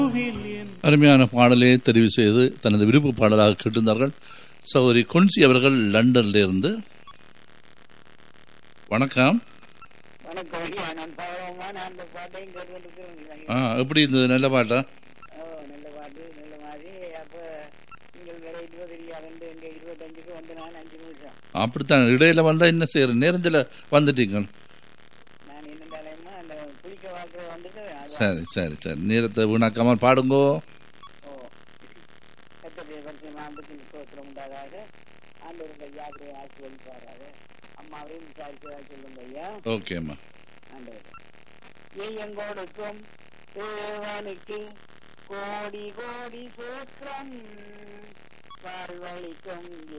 அருமையான பாடலை தெரிவு செய்து தனது விருப்பு பாடலாக கேட்டிருந்தார்கள் சௌரி கொன்சி அவர்கள் லண்டன்ல இருந்து வணக்கம் வணக்கம் ஐயா நான் பாவமா நான் அந்த பாட்டையும் கேட்டுருக்கிறேன் ஆ எப்படி இருந்தது நல்ல பாட்டா ஓ நல்ல பாட்டு நல்ல மாதிரி அப்ப நீங்கள் வேற இருபது இல்லையா ரெண்டு எங்க இருபத்தஞ்சுக்கு வந்து நான் அஞ்சு நிமிஷம் அப்படித்தான் இடையில வந்தா என்ன செய்யற நேரத்தில் வந்துட்டீங்க நான் இருந்தாலுமா அந்த குளிக்க வாக்குற வந்துட்டு அது சரி சரி சரி நேரத்தை வீணாக்காமல் பாடுங்கோ ஓ கத்தடைய பரிசு நாம்புக்கு சோத்திரம் உண்டாதாக ஆண்டவருடைய யாத்திரை ஆசீர்வதிப்பாராக அம்மாவையும் விசாரிச்சதாக சொல்லுங்க ஐயா ஓகேம்மா ஆண்டவர் எங்கோடுக்கும் தேவனுக்கு கோடி கோடி சூத்திரம் வாழ்வழிக்கும்